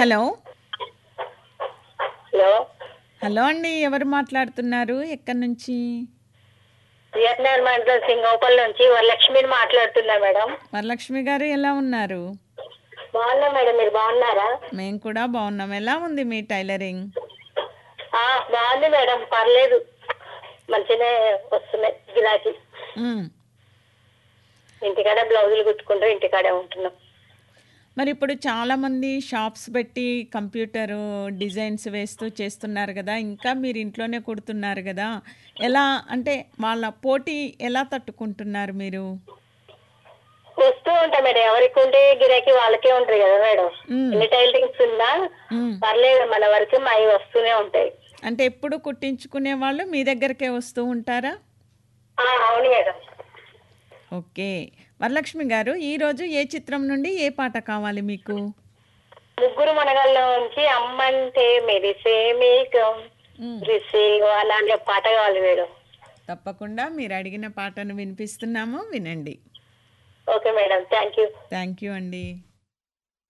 Hello hello hello అండి ఎవరు మాట్లాడుతున్నారు ఎక్కడి నుంచి వియత్నాం మండలం సింగోపల్ నుంచి వరలక్ష్మిని మాట్లాడుతున్నా మేడం వరలక్ష్మి గారు ఎలా ఉన్నారు బాగున్నా మేడం మీరు బాగున్నారా మేము కూడా బాగున్నాం ఎలా ఉంది మీ టైలరింగ్ ఆ, బాగుంది మేడం పర్లేదు మంచిగానే వస్తున్నాయి గిరాకీ మ్మ్. ఇంటికాడే బ్లౌజులు కుట్టుకుంటూ ఇంటికాడే ఉంటున్నాం మరి ఇప్పుడు చాలామంది షాప్స్ పెట్టి కంప్యూటర్ డిజైన్స్ వేస్తూ చేస్తున్నారు కదా ఇంకా మీరు ఇంట్లోనే కుడుతున్నారు కదా ఎలా అంటే వాళ్ళ పోటీ ఎలా తట్టుకుంటున్నారు మీరు వస్తూ ఉంటాం మేడం ఎవరికి ఉంటే గిరాకీ వాళ్ళకే ఉంటుంది కదా మేడం మ్మ్. ఎన్ని టైలరింగ్స్ ఉన్నా మ్మ్. పర్లేదు మన వరకు మావి వస్తూనే ఉంటాయి అంటే ఎప్పుడు కుట్టించుకునే వాళ్ళు మీ దగ్గరకే వస్తూ ఉంటారా ఆ, అవును మేడం ఓకే వరలక్ష్మి గారు ఈరోజు ఏ చిత్రం నుండి ఏ పాట కావాలి మీకు ముగ్గురు మనగాళ్ళ నుంచి అమ్మంటే మెరిసే మేకం మ్మ్. రిసీవ్ అలాంటి పాట కావాలి మేడం తప్పకుండా మీరు అడిగిన పాటను వినిపిస్తున్నాము వినండి okay madam thank you thank you అండి